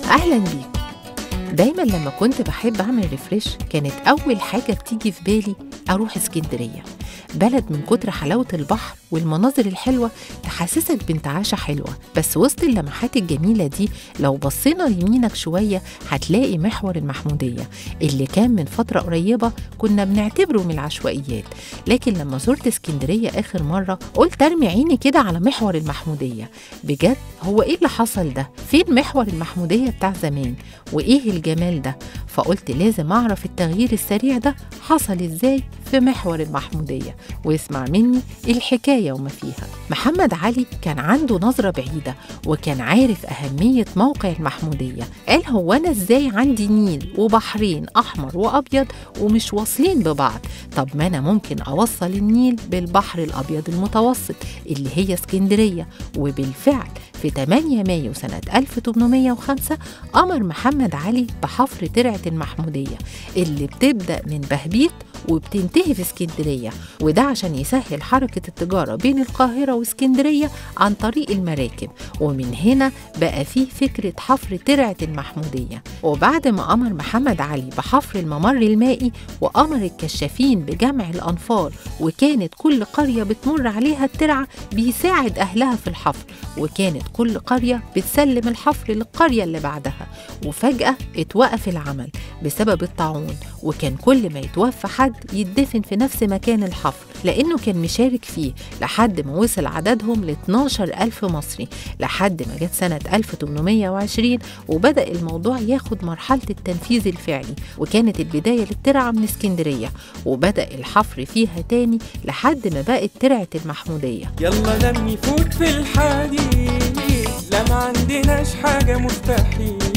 أهلا بيكم دايما لما كنت بحب أعمل ريفريش كانت أول حاجة بتيجي في بالي أروح اسكندرية بلد من كتر حلاوة البحر والمناظر الحلوة تحسسك بانتعاشة حلوة بس وسط اللمحات الجميلة دي لو بصينا يمينك شوية هتلاقي محور المحمودية اللي كان من فترة قريبة كنا بنعتبره من العشوائيات لكن لما زرت اسكندرية آخر مرة قلت أرمي عيني كده على محور المحمودية بجد هو إيه اللي حصل ده؟ فين محور المحمودية بتاع زمان؟ وإيه الجمال ده؟ فقلت لازم أعرف التغيير السريع ده حصل إزاي في محور المحمودية واسمع مني الحكاية وما فيها محمد علي كان عنده نظرة بعيدة وكان عارف أهمية موقع المحمودية قال هو أنا إزاي عندي نيل وبحرين أحمر وأبيض ومش واصلين ببعض طب ما أنا ممكن أوصل النيل بالبحر الأبيض المتوسط اللي هي اسكندرية وبالفعل في 8 مايو سنة 1805 أمر محمد علي بحفر ترعة المحمودية اللي بتبدأ من بهبيت وبتنتهي في اسكندرية وده عشان يسهل حركة التجارة بين القاهرة واسكندرية عن طريق المراكب ومن هنا بقى فيه فكرة حفر ترعة المحمودية وبعد ما أمر محمد علي بحفر الممر المائي وأمر الكشافين بجمع الأنفار وكانت كل قرية بتمر عليها الترعة بيساعد أهلها في الحفر وكانت كل قرية بتسلم الحفر للقرية اللي بعدها وفجأة اتوقف العمل بسبب الطاعون وكان كل ما يتوفى حد يدفن في نفس مكان الحفر لأنه كان مشارك فيه لحد ما وصل عددهم ل 12 ألف مصري لحد ما جت سنة 1820 وبدأ الموضوع ياخد مرحلة التنفيذ الفعلي وكانت البداية للترعة من اسكندرية وبدأ الحفر فيها تاني لحد ما بقت ترعة المحمودية يلا نرمي فوت في الحديد لا ما عندناش حاجة مستحيلة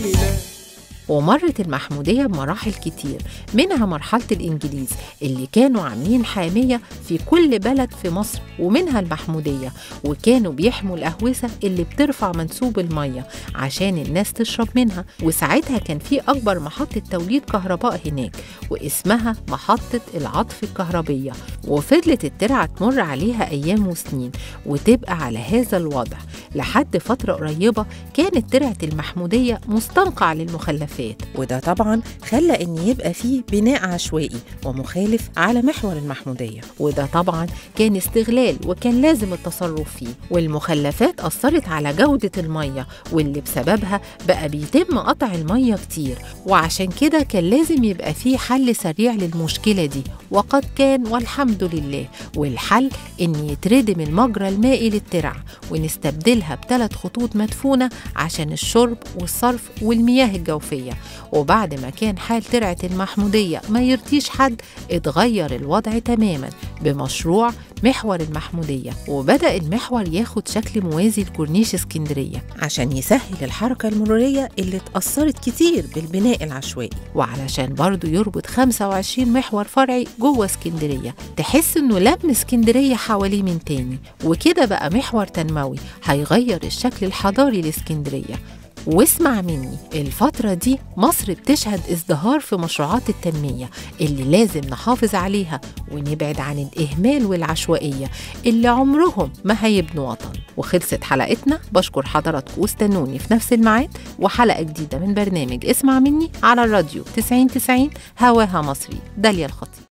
ومرت المحمودية بمراحل كتير منها مرحلة الإنجليز اللي كانوا عاملين حامية في كل بلد في مصر ومنها المحمودية وكانوا بيحموا الأهوسة اللي بترفع منسوب المية عشان الناس تشرب منها وساعتها كان في أكبر محطة توليد كهرباء هناك واسمها محطة العطف الكهربية وفضلت الترعة تمر عليها أيام وسنين وتبقى على هذا الوضع لحد فترة قريبة كانت ترعة المحمودية مستنقع للمخلفات وده طبعا خلى ان يبقى فيه بناء عشوائي ومخالف على محور المحمودية وده طبعا كان استغلال وكان لازم التصرف فيه والمخلفات أثرت على جودة المية واللي بسببها بقى بيتم قطع المية كتير وعشان كده كان لازم يبقى فيه حل سريع للمشكلة دي وقد كان والحمد لله والحل ان يتردم المجرى المائي للترع ونستبدلها بثلاث خطوط مدفونة عشان الشرب والصرف والمياه الجوفية وبعد ما كان حال ترعة المحمودية ما يرضيش حد اتغير الوضع تماما بمشروع محور المحمودية وبدأ المحور ياخد شكل موازي لكورنيش اسكندرية عشان يسهل الحركة المرورية اللي اتأثرت كتير بالبناء العشوائي وعلشان برضو يربط 25 محور فرعي جوه اسكندرية تحس انه لم اسكندرية حواليه من تاني وكده بقى محور تنموي هيغير الشكل الحضاري لاسكندرية واسمع مني الفترة دي مصر بتشهد ازدهار في مشروعات التنمية اللي لازم نحافظ عليها ونبعد عن الإهمال والعشوائية اللي عمرهم ما هيبنوا وطن وخلصت حلقتنا بشكر حضراتكم واستنوني في نفس الميعاد وحلقة جديدة من برنامج اسمع مني على الراديو 90 90 هواها مصري داليا الخطيب